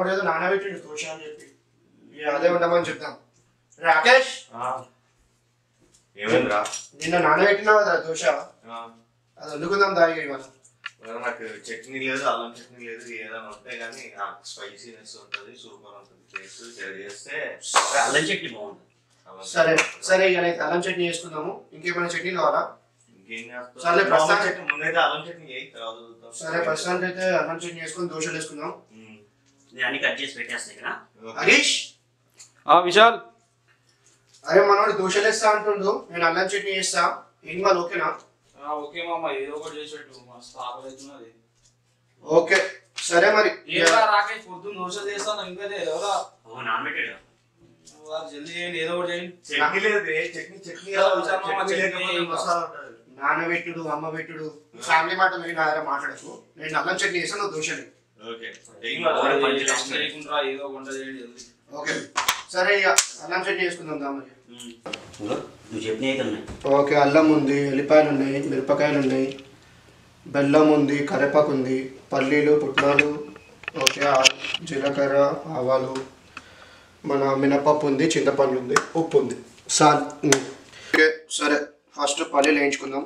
మనోడు ఏదో నానబెట్టిండు దోశ అని చెప్పి ఇక అదే ఉండమని చెప్తాం రాకేష్ ఏమైందిరా నిన్న నానబెట్టినావు కదా దోశ ఆ, అది వండుకుందాం దాగి ఇవాళ మరి నాకు చట్నీ లేదు అల్లం చట్నీ లేదు ఏదైనా ఉంటే కానీ నాకు స్పైసీనెస్ ఉంటుంది సూపర్ ఉంటుంది టేస్ట్ చేస్తే అల్లం చట్నీ బాగుంటుంది అల్లం సరే చట్నీ. సరే ఇక అయితే అల్లం చట్నీ చేసుకుందాము ఇంకేమైనా చట్నీ కావాలా ఇంకేం చేస్తావు? సర్లే, అల్లం ప్రస్తుతానికి- చట్నీ ముందైతే అల్లం చట్నీ చేయి తర్వాత చూద్దాం. సరే ప్రస్తుతానికి అయితే అల్లం చట్నీ వేసుకుని దోశలు వేసుకుందాం ఉమ్. నేను అన్ని కట్ చేసి పెట్టేస్తాను ఇక్కడ ఓకే. హరీష్ ఆ విశాల్ అరే మనోడు దోశలు వేస్తా అంటుండు నేను అల్లం చట్నీ వేస్తా ఏం వాళ్ళు ఓకేనా ఆ, ఓకే మామ ఏదో ఒకటి చేసి పెట్టు మస్తు ఆకలి అవుతున్నది ఓకే సరే మరి ఏరా రాకేష్ పొద్దున్న దోశ చేస్తాను ఇంకా లేదు ఎవరా ఓ నానబెట్టాడు వారు జల్దీ చేయండి ఏదో ఒకటి చేయండి చట్నీ లేదు ఏ చట్నీ చట్నీ చాలా కావాలి. విచారణ చట్నీ చట్నీ లేకపోతే ఇంకా. మసాలా ఉంటుంది. నాన్న పెట్టుడు అమ్మ పెట్టుడు ఫ్యామిలీ మాట మీరు నా దగ్గర మాట్లాడకు నేను అల్లం చట్నీ వేసాను నువ్వు దోశని ఓకే ఇంకా ఏం పని జల్దీ చేస్తాను. చేయకుండా ఏదో ఒక వంట చేయండి జల్దీ ఓకే సరే ఇక అల్లం చట్నీ వేసుకుందాం దా మరి ఇంకో నువ్వు చెప్పిన అయితే ఉన్నాయి ఓకే అల్లం ఉంది ఎల్లిపాయలు ఉన్నాయి మిరపకాయలు ఉన్నాయి బెల్లం ఉంది కరివేపాకు ఉంది పల్లీలు పుట్నాలు ఓకే ఆ- జీలకర్ర ఆవాలు మన మినపప్పు ఉంది చింతపండు ఉంది ఉప్పు ఉంది సాల్ ఉమ్. ఓకే సరే ఫస్ట్ పల్లీలు వేయించుకుందాం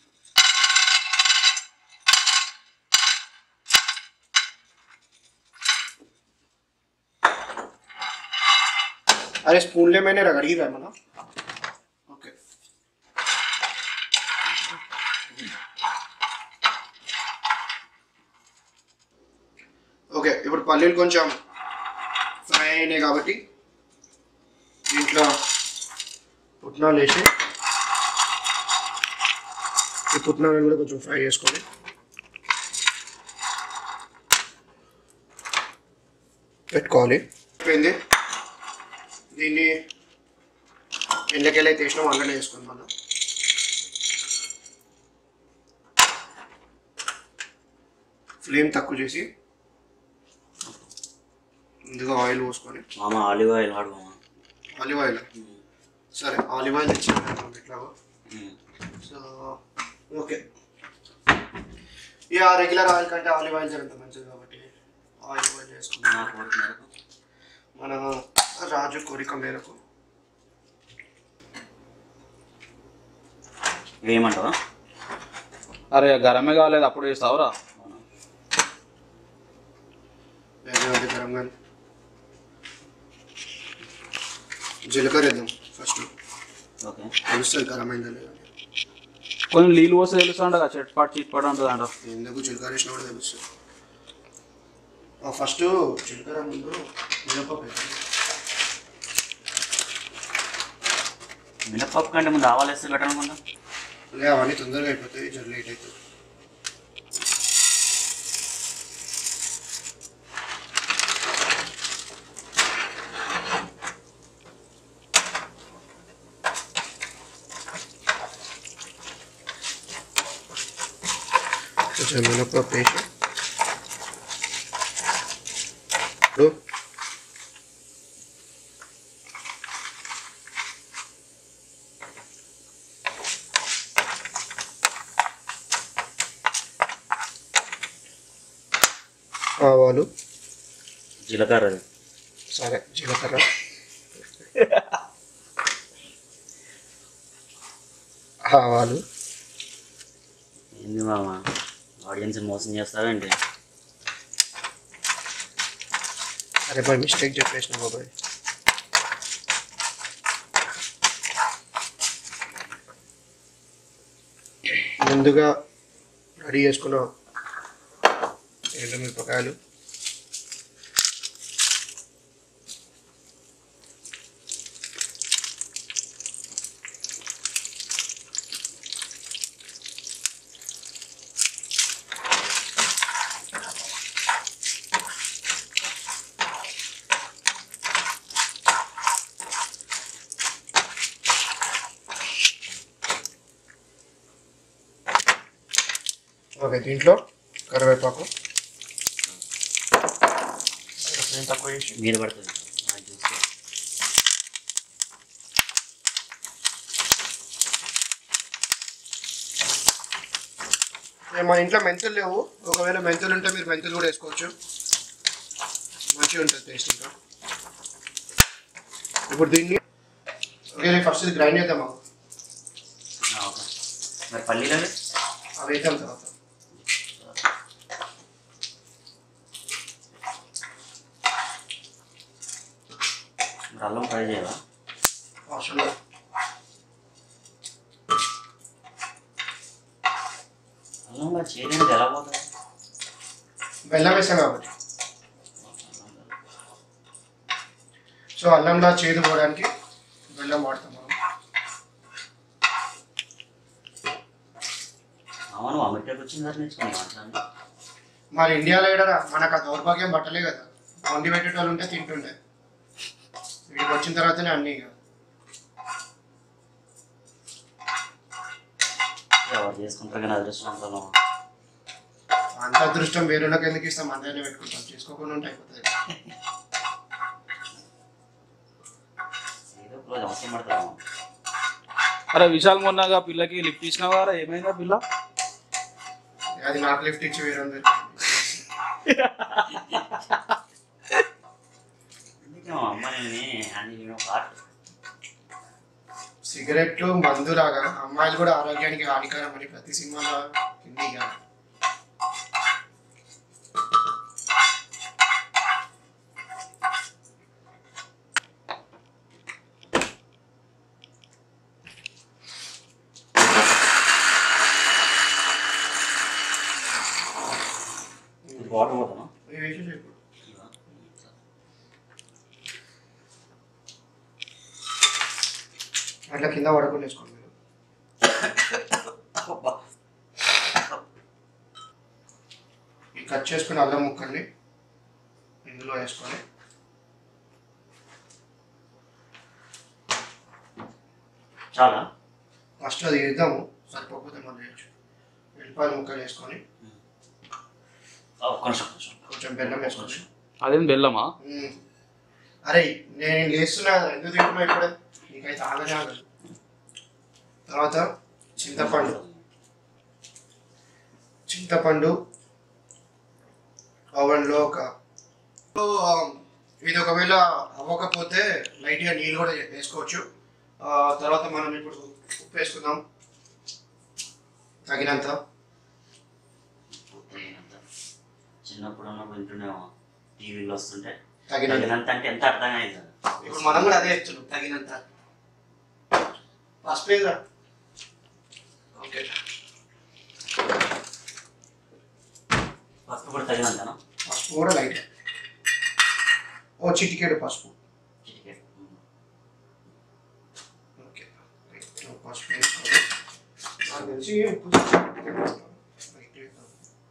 అరే స్పూన్లు ఏమైనా అడిగిరా మనం ఓకే ఓకే ఇప్పుడు పల్లీలు కొంచెం ఫ్రై అయినాయి కాబట్టి దీంట్లో పుట్నాలు వేసి ఈ పుట్నాలను కూడా కొంచెం ఫ్రై చేసుకోండి పెట్టుకోవాలి అయిపోయింది దీన్ని ఎండకెళ్ళి తీసినాం అందులో వేసుకుందాం మనం ఫ్లేమ్ తక్కువ చేసి ముందుగా ఆయిల్ పోసుకొని మామ ఆలివ్ ఆయిల్ వాడు మామ ఆలివ్ ఆయిల్ సరే ఆలివ్ ఆయిల్ తెచ్చాను ఎట్లాగో సో ఓకే ఇక రెగ్యులర్ ఆయిల్ కంటే ఆలివ్ ఆయిల్ జరుగుతుంది మంచిది కాబట్టి ఆలివ్ ఆయిల్ వేసుకుందాం నాకు కొడుతున్నారు మన రాజు కోరిక మేరకు వేయమంటావా అరే గరమే కాలేదు అప్పుడు వేస్తావురా వేరే అది గరం కానీ జీలకర్ర వేద్దాం ఫస్ట్ ఓకే తెలుస్తుంది గరం అయిందని కానీ కొంచెం నీళ్ళు పోస్తే తెలుస్తుండ చిట్పాటు చిట్పాటు ఉంటుంది అంట ఎందుకు జీలకర్ర వేసినా కూడా తెలుస్తుంది ఫస్ట్ జీలకర్ర ముందు మినపప్పు వేద్దాం మినపప్పు కంటే ముందు ఆవాలు వేస్తే బెటర్ అనుకుంటా లే అవన్నీ తొందరగా అయిపోతాయి జర లేట్ అవుతుంది కొంచెం మినపప్పు వేసి ఇప్పుడు ఆవాలు జీలకర్ర సరే జీలకర్ర ఆవాలు ఏంది మామ ఆడియన్స్ మోసం చేస్తావేంటి అరే బాయ్ మిస్టేక్ చెప్పేసిన బాబాయ్ ముందుగా రెడీ చేసుకున్న ఎండుమిరపకాయలు ఓకే దీంట్లో కరివేపాకు ఫ్లేమ్ తక్కువ చేసి మీద పడుతుంది అది చూస్తే ఏ, మా ఇంట్లో మెంతులు లేవు ఒకవేళ మెంతులు ఉంటే మీరు మెంతులు కూడా వేసుకోవచ్చు మంచిగా ఉంటుంది టేస్ట్ ఇంకా ఇప్పుడు దీన్ని ఓకే ఫస్ట్ ఇది గ్రైండ్ చేద్దామా ఆ, ఓకే మరి పల్లీలు అవి? అవి వేద్దాం తర్వాత మరి అల్లం ఫ్రై చేయవా అవసరం లేదు అల్లం మరి చేయడానికి ఎలా పోతుంది బెల్లం వేసాం కాబట్టి సో అల్లంలో చేదు పోవడానికి బెల్లం వాడతాం మనం అవును అమెరికాకి వచ్చిన తర్వాత నేర్చుకుని అట్లా మరి ఇండియాలో ఏడరా మనకు ఆ దౌర్భాగ్యం పట్టలే కదా వండి పెట్టేటోళ్ళు ఉంటే తింటుండే వీడికి వచ్చిన తర్వాతనే అన్నీ ఇక ఎవరు చేసుకుంటారు కానీ అదృష్టవంతులు అంత అదృష్టం వేరేలోకి ఎందుకు ఇస్తాం అందరినీ పెట్టుకుంటాం చేసుకోకుండా ఉంటే అయిపోతుంది ఏదో ఒక రోజు అవసరం పడతాము అరే విశాల్ మొన్నగా పిల్లకి లిఫ్ట్ ఇచ్చినావు కదా ఏమైందా పిల్ల అది నాకు లిఫ్ట్ ఇచ్చి వేరే ఉంది అందుకే మా అమ్మాయిని హ్యాండిల్ పార్ట్ సిగరెట్లు మందులాగా అమ్మాయిలు కూడా ఆరోగ్యానికి హానికరం అని ప్రతి సినిమాలో హిందీ కాదు వాటర్ పోతాను ఇవి వేసేసి ఇప్పుడు. అట్లా కింద పడకుండా వేసుకోండి మీరు ఈ కట్ చేసుకుని అల్లం ముక్కల్ని ఇందులో వేసుకొని చాలా ఫస్ట్ అది వేద్దాము సరిపోకపోతే మళ్ళీ వేయచ్చు వెల్లిపాయల ముక్కలు వేసుకొని ఒక్క నిమిషం ఒక్క నిమిషం. కొంచెం బెల్లం వేసుకొని అదేం బెల్లమా మ్మ్. అరే నేను లేస్తున్నా కదా, ఎందుకు తింటున్నా ఇప్పుడే నీకైతే ఆగనే ఆగదు తర్వాత చింతపండు చింతపండు ఓవెన్లో ఒక సో, ఆ, ఇది ఒకవేళ అవ్వకపోతే లైట్గా నీళ్ళు కూడా వేసుకోవచ్చు ఆ, తర్వాత మనం ఇప్పుడు ఉప్పు వేసుకుందాం తగినంత తగినంత. చిన్నప్పుడు ఉన్నప్పుడు వింటుండేమో టీవీలో వస్తుంటే తగినంత తగినంత అంటే ఎంత అర్థం అయింది ఇప్పుడు మనం కూడా అదే చెప్తున్నాం తగినంత పసుపు వేయరా ఓకే పసుపు కూడా తగినంతనా పసుపు కూడా లైట్ ఓ చిటికెడు పసుపు చిటికెడు. ఉమ్. ఓకే లైట్ పసుపు వేసుకోవాలి నాకు తెలిసి ఉప్పు చిటికెడు వేస్తాను. లైట్ వేద్దాం.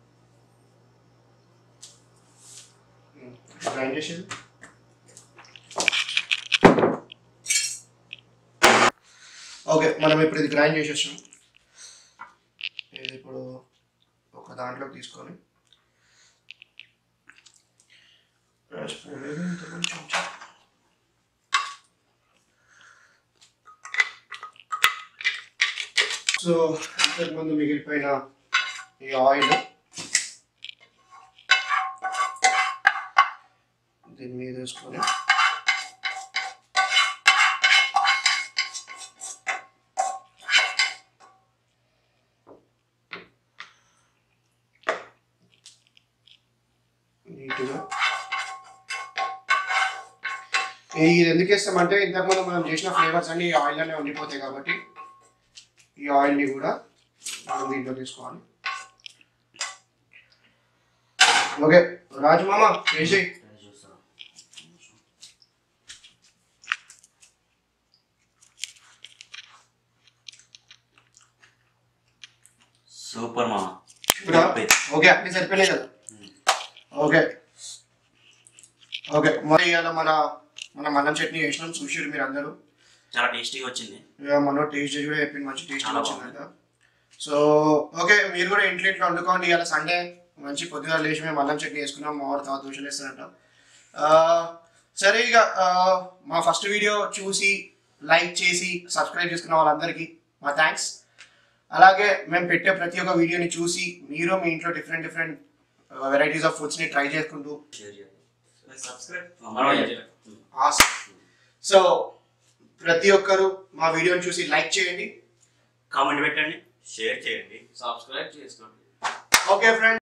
ఉమ్, గ్రైండ్ చేసేది ఓకే మనం ఇప్పుడు ఇది గ్రైండ్ చేసేసాం ఇది ఇప్పుడు ఒక దాంట్లోకి తీసుకొని స్పూన్ ఏది ఇంత కొంచెం ఉంచు. సో ఇంతకుముందు మిగిలిపోయిన ఈ ఆయిల్ దీని మీద వేసుకొని నీట్గా ఇది ఎందుకు వేస్తామంటే ఇంతకుముందు మనం చేసిన ఫ్లేవర్స్ అన్ని ఈ ఆయిల్లోనే ఉండిపోతాయి కాబట్టి ఈ ఆయిల్ని కూడా మనం దీంట్లో తీసుకోవాలి ఓకే రాజు మామ వేసేయి ట్రై చూస్తాను. సూపర్ మామ ఇప్పుడు ఓకే అన్నీ సరిపోయినాయి కదా ఓకే ఓకే మరి ఇవాళ మన మన మల్లం చట్నీ వేసినాం చూసిరు మీరు అందరూ చాలా టేస్టీగా వచ్చింది ఇక మన టేస్ట్ చేసి కూడా చెప్పింది మంచి టేస్ట్ చాలా వచ్చిందంట సో ఓకే మీరు కూడా ఇంట్లో ఇంట్లో వండుకోండి ఇవాళ సండే మంచి పొద్దుగా లేచి మేము అల్లం చట్నీ వేసుకున్నాం మా వాడు తర్వాత దోశలు వేస్తారంట ఆ, సరే ఇక ఆ, మా ఫస్ట్ వీడియో చూసి లైక్ చేసి సబ్స్క్రైబ్ చేసుకున్న వాళ్ళందరికీ మా థ్యాంక్స్ అలాగే మేము పెట్టే ప్రతి ఒక్క వీడియోని చూసి మీరు మీ ఇంట్లో డిఫరెంట్ డిఫరెంట్ వెరైటీస్ ఆఫ్ ఫుడ్స్ని ట్రై చేసుకుంటూ షేర్ చేయండి మనం ఆసమ్ సో ప్రతి ఒక్కరు మా వీడియోని చూసి లైక్ చేయండి కామెంట్ పెట్టండి షేర్ చేయండి సబ్స్క్రైబ్ చేసుకోండి ఓకే ఫ్రెండ్స్